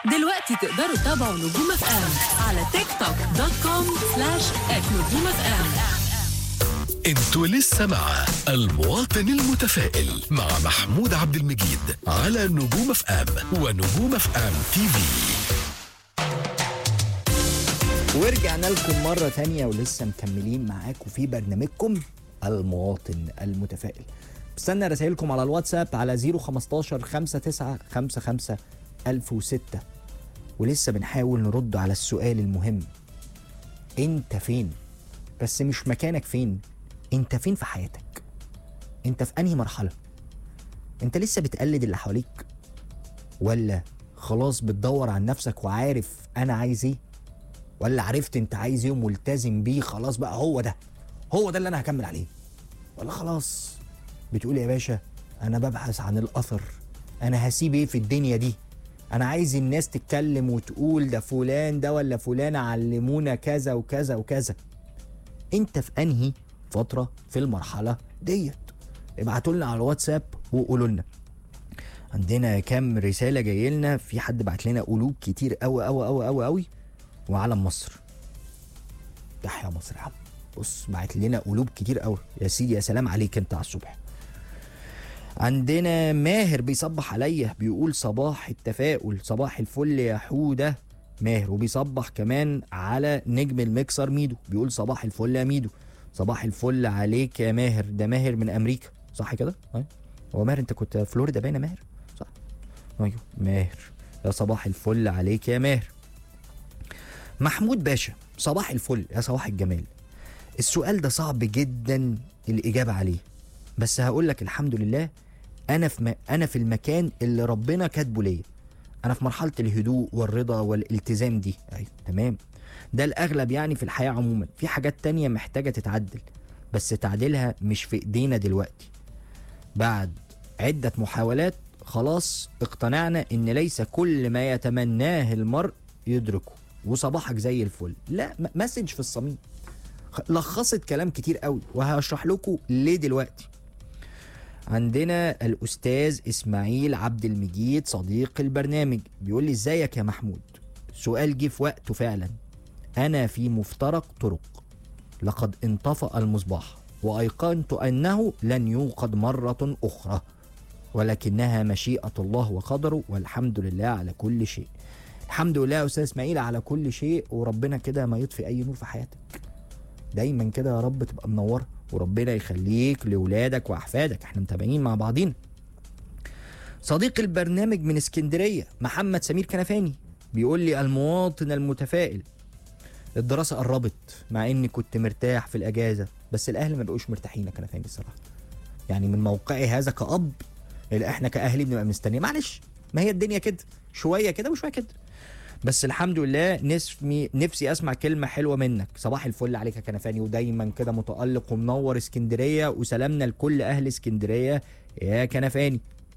دلوقتي تقدروا تتابعوا نجوم اف ام على تيك توك دوت كوم سلاش نجوم اف ام انتوا لسه مع المواطن المتفائل مع محمود عبد المجيد على نجوم اف ام ونجوم اف ام تي في ورجعنا لكم مرة تانية ولسه مكملين معاكم في برنامجكم المواطن المتفائل بستنى رسائلكم على الواتساب على 015 59 55 1006 ولسه بنحاول نرد على السؤال المهم انت فين بس مش مكانك فين انت فين في حياتك انت في انهي مرحلة انت لسه بتقلد اللي حواليك ولا خلاص بتدور عن نفسك وعارف انا عايز ايه ولا عرفت انت عايز ايه وملتزم بيه خلاص بقى هو ده هو ده اللي انا هكمل عليه ولا خلاص بتقول يا باشا انا ببحث عن الاثر انا هسيب ايه في الدنيا دي انا عايز الناس تتكلم وتقول ده فلان ده ولا فلانة علمونا كذا وكذا وكذا انت في انهي فترة في المرحلة ديت ابعتوا لنا على الواتساب وقولوا لنا عندنا كام رسالة جاي لنا في حد بعت لنا قلوب كتير قوي قوي قوي قوي قوي وعلم مصر تحيا مصر يا عم بص بعت لنا قلوب كتير قوي يا سيدي يا سلام عليك انت على الصبح عندنا ماهر بيصبح عليا بيقول صباح التفاؤل صباح الفل يا حودة ماهر وبيصبح كمان على نجم المكسر ميدو بيقول صباح الفل يا ميدو صباح الفل عليك يا ماهر ده ماهر من امريكا صح كده أيوة. هو ماهر انت كنت في فلوريدا باينه ماهر صح ايوه ماهر يا صباح الفل عليك يا ماهر محمود باشا صباح الفل يا صباح الجمال السؤال ده صعب جدا الإجابة عليه بس هقول لك الحمد لله أنا في م... أنا في المكان اللي ربنا كاتبه ليا أنا في مرحلة الهدوء والرضا والالتزام دي أيوة تمام ده الأغلب يعني في الحياة عموما في حاجات تانية محتاجة تتعدل بس تعديلها مش في إيدينا دلوقتي بعد عدة محاولات خلاص اقتنعنا إن ليس كل ما يتمناه المرء يدركه وصباحك زي الفل لا م- مسج في الصميم خ- لخصت كلام كتير قوي وهشرح لكم ليه دلوقتي عندنا الاستاذ اسماعيل عبد المجيد صديق البرنامج بيقول لي ازيك يا محمود سؤال جه في وقته فعلا انا في مفترق طرق لقد انطفأ المصباح وايقنت انه لن يوقد مره اخرى ولكنها مشيئه الله وقدره والحمد لله على كل شيء الحمد لله يا استاذ اسماعيل على كل شيء وربنا كده ما يطفي اي نور في حياتك دايما كده يا رب تبقى منوره وربنا يخليك لاولادك واحفادك احنا متابعين مع بعضينا صديق البرنامج من اسكندريه محمد سمير كنفاني بيقول لي المواطن المتفائل الدراسه قربت مع اني كنت مرتاح في الاجازه بس الاهل ما بقوش مرتاحين يا كنفاني الصراحه يعني من موقعي هذا كأب اللي احنا كأهلي بنبقى مستنيين معلش ما هي الدنيا كده شويه كده وشويه كده بس الحمد لله نفسي نفسي اسمع كلمه حلوه منك صباح الفل عليك يا كنفاني ودايما كده متالق ومنور اسكندريه وسلامنا لكل اهل اسكندريه يا كنفاني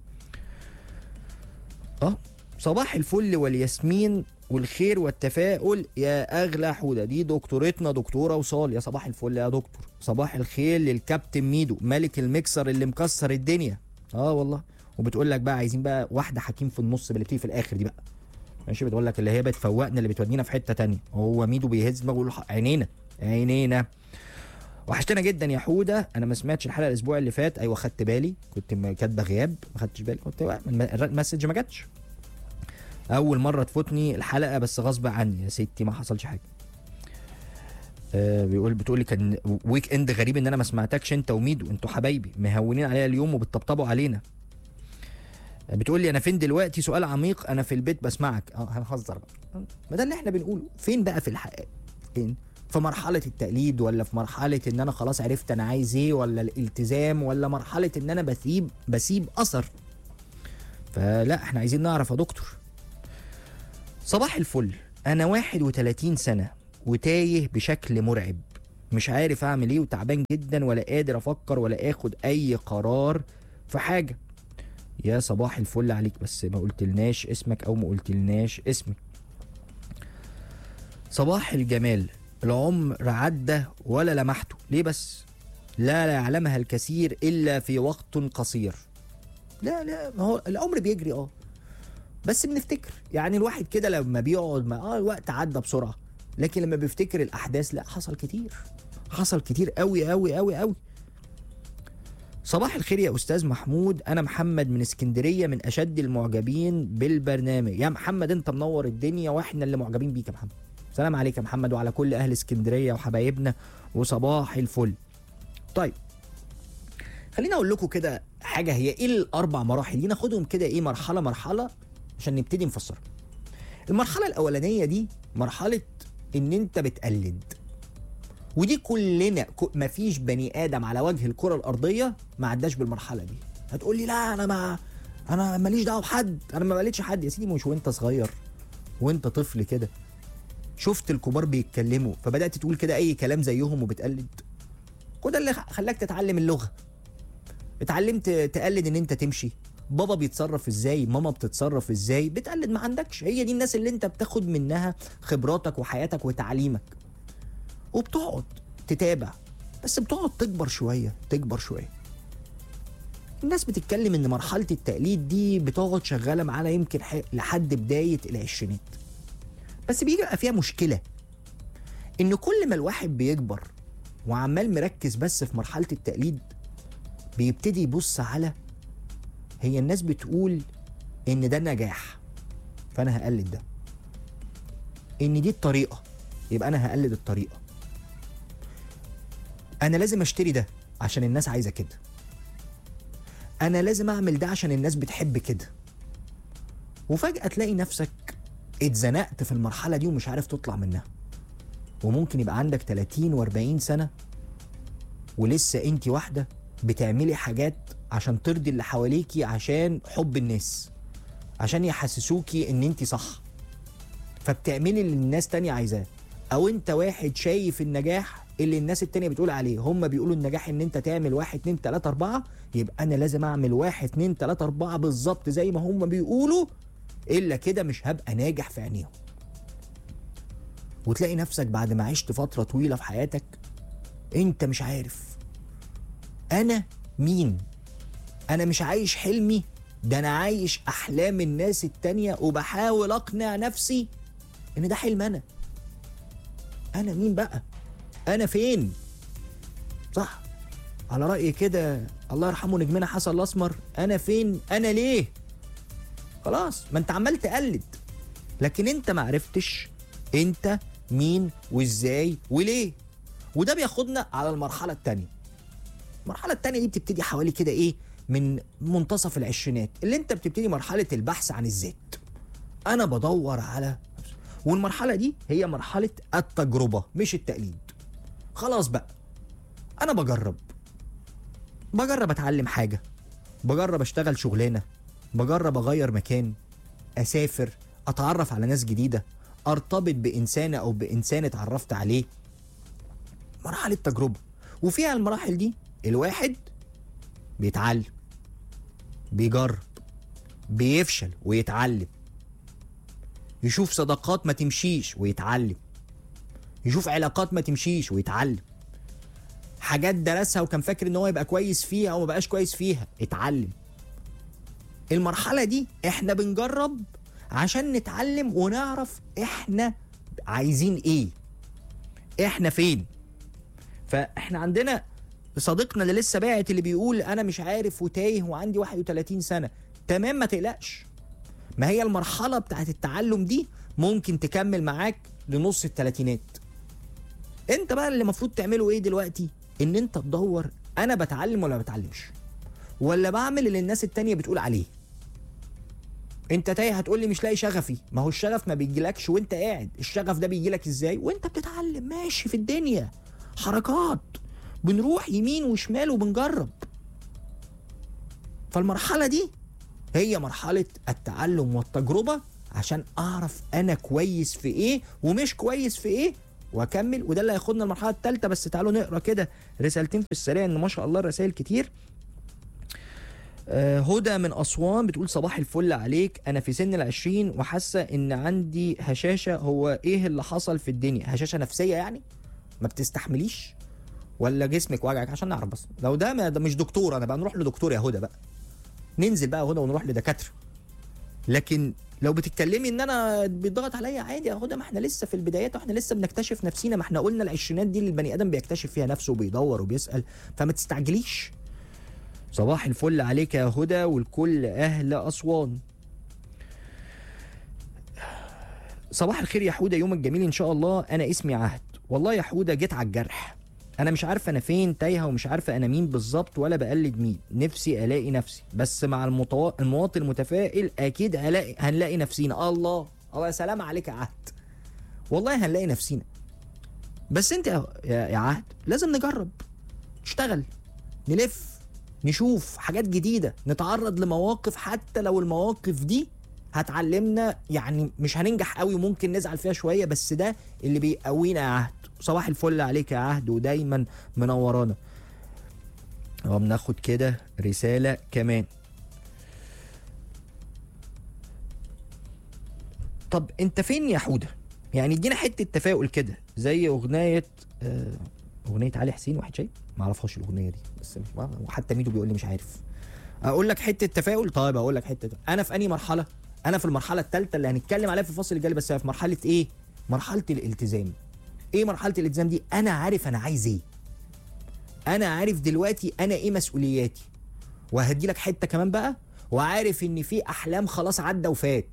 اه صباح الفل والياسمين والخير والتفاؤل يا اغلى حوده دي دكتورتنا دكتوره وصال يا صباح الفل يا دكتور صباح الخير للكابتن ميدو ملك المكسر اللي مكسر الدنيا اه والله وبتقول لك بقى عايزين بقى واحده حكيم في النص اللي بتيجي في الاخر دي بقى ماشي بتقول لك اللي هي بتفوقنا اللي بتودينا في حته تانية هو ميدو بيهز دماغه ويقول ح- عينينا عينينا وحشتنا جدا يا حوده انا ما سمعتش الحلقه الاسبوع اللي فات ايوه خدت بالي كنت م- كاتبه غياب ما خدتش بالي كنت الم- المسج ما جاتش اول مره تفوتني الحلقه بس غصب عني يا ستي ما حصلش حاجه آه بيقول بتقول لي كان ويك اند غريب ان انا ما سمعتكش انت وميدو انتوا حبايبي مهونين عليا اليوم وبتطبطبوا علينا بتقول لي انا فين دلوقتي سؤال عميق انا في البيت بسمعك اه هنهزر بقى ما ده اللي احنا بنقوله فين بقى في الحقيقه فين في مرحلة التقليد ولا في مرحلة ان انا خلاص عرفت انا عايز ايه ولا الالتزام ولا مرحلة ان انا بسيب بسيب اثر فلا احنا عايزين نعرف يا دكتور صباح الفل انا 31 سنة وتايه بشكل مرعب مش عارف اعمل ايه وتعبان جدا ولا قادر افكر ولا اخد اي قرار في حاجة يا صباح الفل عليك بس ما قلتلناش اسمك او ما قلتلناش اسمك صباح الجمال العمر عدى ولا لمحته ليه بس لا لا يعلمها الكثير الا في وقت قصير لا لا ما هو العمر بيجري اه بس بنفتكر يعني الواحد كده لما بيقعد ما اه الوقت عدى بسرعه لكن لما بيفتكر الاحداث لا حصل كتير حصل كتير قوي قوي قوي قوي صباح الخير يا استاذ محمود انا محمد من اسكندريه من اشد المعجبين بالبرنامج يا محمد انت منور الدنيا واحنا اللي معجبين بيك يا محمد سلام عليك يا محمد وعلى كل اهل اسكندريه وحبايبنا وصباح الفل طيب خليني اقول لكم كده حاجه هي ايه الاربع مراحل دي ناخدهم كده ايه مرحله مرحله عشان نبتدي نفسرها المرحله الاولانيه دي مرحله ان انت بتقلد ودي كلنا ك- مفيش بني ادم على وجه الكره الارضيه ما عداش بالمرحله دي هتقول لي لا انا ما انا ماليش دعوه بحد انا ما بقلدش حد يا سيدي مش وانت صغير وانت طفل كده شفت الكبار بيتكلموا فبدات تقول كده اي كلام زيهم وبتقلد وده اللي خ- خلاك تتعلم اللغه اتعلمت تقلد ان انت تمشي بابا بيتصرف ازاي ماما بتتصرف ازاي بتقلد ما عندكش هي دي الناس اللي انت بتاخد منها خبراتك وحياتك وتعليمك وبتقعد تتابع بس بتقعد تكبر شويه تكبر شويه الناس بتتكلم ان مرحله التقليد دي بتقعد شغاله معانا يمكن ح- لحد بدايه العشرينات بس بيبقى فيها مشكله ان كل ما الواحد بيكبر وعمال مركز بس في مرحله التقليد بيبتدي يبص على هي الناس بتقول ان ده نجاح فانا هقلد ده ان دي الطريقه يبقى انا هقلد الطريقه انا لازم اشتري ده عشان الناس عايزه كده انا لازم اعمل ده عشان الناس بتحب كده وفجاه تلاقي نفسك اتزنقت في المرحله دي ومش عارف تطلع منها وممكن يبقى عندك 30 و40 سنه ولسه انت واحده بتعملي حاجات عشان ترضي اللي حواليكي عشان حب الناس عشان يحسسوكي ان انت صح فبتعملي اللي الناس تانية عايزاه او انت واحد شايف النجاح اللي الناس التانية بتقول عليه هم بيقولوا النجاح ان انت تعمل واحد اتنين تلاتة اربعة يبقى انا لازم اعمل واحد اتنين تلاتة اربعة بالظبط زي ما هم بيقولوا الا كده مش هبقى ناجح في عينيهم وتلاقي نفسك بعد ما عشت فترة طويلة في حياتك انت مش عارف انا مين انا مش عايش حلمي ده انا عايش احلام الناس التانية وبحاول اقنع نفسي ان ده حلم انا انا مين بقى انا فين صح على رأي كده الله يرحمه نجمنا حسن الاسمر انا فين انا ليه خلاص ما انت عمال تقلد لكن انت ما عرفتش انت مين وازاي وليه وده بياخدنا على المرحله الثانيه المرحله الثانيه دي بتبتدي حوالي كده ايه من منتصف العشرينات اللي انت بتبتدي مرحله البحث عن الذات انا بدور على والمرحله دي هي مرحله التجربه مش التقليد خلاص بقى انا بجرب بجرب اتعلم حاجه بجرب اشتغل شغلانه بجرب اغير مكان اسافر اتعرف على ناس جديده ارتبط بانسانه او بانسان اتعرفت عليه مرحله تجربه وفيها المراحل دي الواحد بيتعلم بيجرب بيفشل ويتعلم يشوف صداقات ما تمشيش ويتعلم يشوف علاقات ما تمشيش ويتعلم حاجات درسها وكان فاكر ان هو يبقى كويس فيها وما بقاش كويس فيها اتعلم المرحلة دي احنا بنجرب عشان نتعلم ونعرف احنا عايزين ايه احنا فين فاحنا عندنا صديقنا اللي لسه باعت اللي بيقول انا مش عارف وتايه وعندي 31 سنة تمام ما تقلقش ما هي المرحلة بتاعت التعلم دي ممكن تكمل معاك لنص التلاتينات انت بقى اللي المفروض تعمله ايه دلوقتي ان انت تدور انا بتعلم ولا ما بتعلمش ولا بعمل اللي الناس التانية بتقول عليه انت تايه هتقول لي مش لاقي شغفي ما هو الشغف ما بيجيلكش وانت قاعد الشغف ده بيجيلك ازاي وانت بتتعلم ماشي في الدنيا حركات بنروح يمين وشمال وبنجرب فالمرحلة دي هي مرحلة التعلم والتجربة عشان اعرف انا كويس في ايه ومش كويس في ايه واكمل وده اللي هياخدنا المرحله الثالثه بس تعالوا نقرا كده رسالتين في السريع ان ما شاء الله الرسائل كتير آه، هدى من أسوان بتقول صباح الفل عليك أنا في سن العشرين وحاسة إن عندي هشاشة هو إيه اللي حصل في الدنيا هشاشة نفسية يعني ما بتستحمليش ولا جسمك وجعك عشان نعرف بس لو ده, ما ده مش دكتور أنا بقى نروح لدكتور يا هدى بقى ننزل بقى هدى ونروح لدكاترة لكن لو بتتكلمي ان انا بيضغط عليا عادي يا هدى ما احنا لسه في البدايات واحنا لسه بنكتشف نفسينا ما احنا قلنا العشرينات دي اللي البني ادم بيكتشف فيها نفسه وبيدور وبيسال فما تستعجليش صباح الفل عليك يا هدى والكل اهل اسوان صباح الخير يا حوده يومك جميل ان شاء الله انا اسمي عهد والله يا حوده جيت على الجرح انا مش عارفه انا فين تايهه ومش عارفه انا مين بالظبط ولا بقلد مين نفسي الاقي نفسي بس مع المطو... المواطن المتفائل اكيد هلاقي هنلاقي نفسينا الله الله يا سلام عليك يا عهد والله هنلاقي نفسينا بس انت يا, يا يا عهد لازم نجرب نشتغل نلف نشوف حاجات جديده نتعرض لمواقف حتى لو المواقف دي هتعلمنا يعني مش هننجح قوي وممكن نزعل فيها شويه بس ده اللي بيقوينا يا عهد صباح الفل عليك يا عهد ودايما منورانا وبناخد كده رساله كمان طب انت فين يا حوده يعني ادينا حته تفاؤل كده زي اغنيه آه، اغنيه علي حسين واحد شايف ما اعرفهاش الاغنيه دي بس مش وحتى ميدو بيقول لي مش عارف اقول لك حته تفاؤل طيب اقول لك حته انا في انهي مرحله انا في المرحله الثالثه اللي هنتكلم عليها في الفصل الجاي بس في مرحله ايه مرحله الالتزام ايه مرحله الالتزام دي انا عارف انا عايز ايه انا عارف دلوقتي انا ايه مسؤولياتي وهدي لك حته كمان بقى وعارف ان في احلام خلاص عدى وفات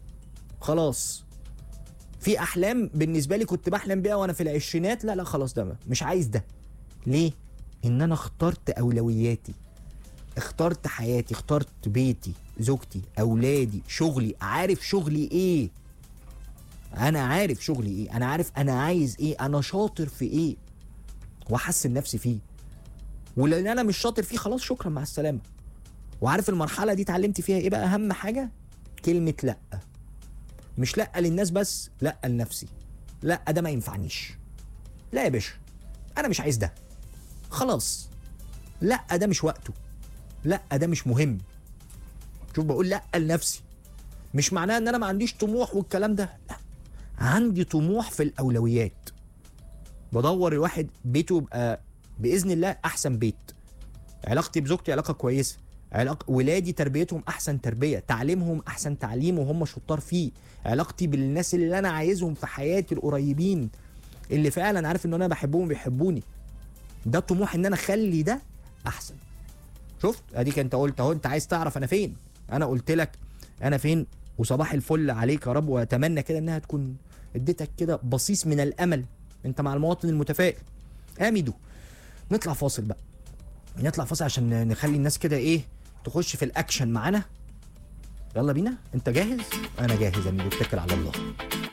خلاص في احلام بالنسبه لي كنت بحلم بيها وانا في العشرينات لا لا خلاص ده مش عايز ده ليه ان انا اخترت اولوياتي اخترت حياتي اخترت بيتي زوجتي اولادي شغلي عارف شغلي ايه انا عارف شغلي ايه انا عارف انا عايز ايه انا شاطر في ايه واحسن نفسي فيه ولان انا مش شاطر فيه خلاص شكرا مع السلامه وعارف المرحله دي اتعلمت فيها ايه بقى اهم حاجه كلمه لا مش لا للناس بس لا لنفسي لا ده ما ينفعنيش لا يا باشا انا مش عايز ده خلاص لا ده مش وقته لا ده مش مهم شوف بقول لا لنفسي مش معناه ان انا ما عنديش طموح والكلام ده لا عندي طموح في الاولويات بدور الواحد بيته يبقى باذن الله احسن بيت علاقتي بزوجتي علاقه كويسه علاقة ولادي تربيتهم احسن تربيه تعليمهم احسن تعليم وهم شطار فيه علاقتي بالناس اللي انا عايزهم في حياتي القريبين اللي فعلا عارف ان انا بحبهم بيحبوني ده طموح ان انا اخلي ده احسن شفت اديك انت قلت اهو انت عايز تعرف انا فين انا قلت لك انا فين وصباح الفل عليك يا رب واتمنى كده انها تكون اديتك كده بصيص من الامل انت مع المواطن المتفائل اميدو نطلع فاصل بقى نطلع فاصل عشان نخلي الناس كده ايه تخش في الاكشن معانا يلا بينا انت جاهز انا جاهز يا ميدو اتكل على الله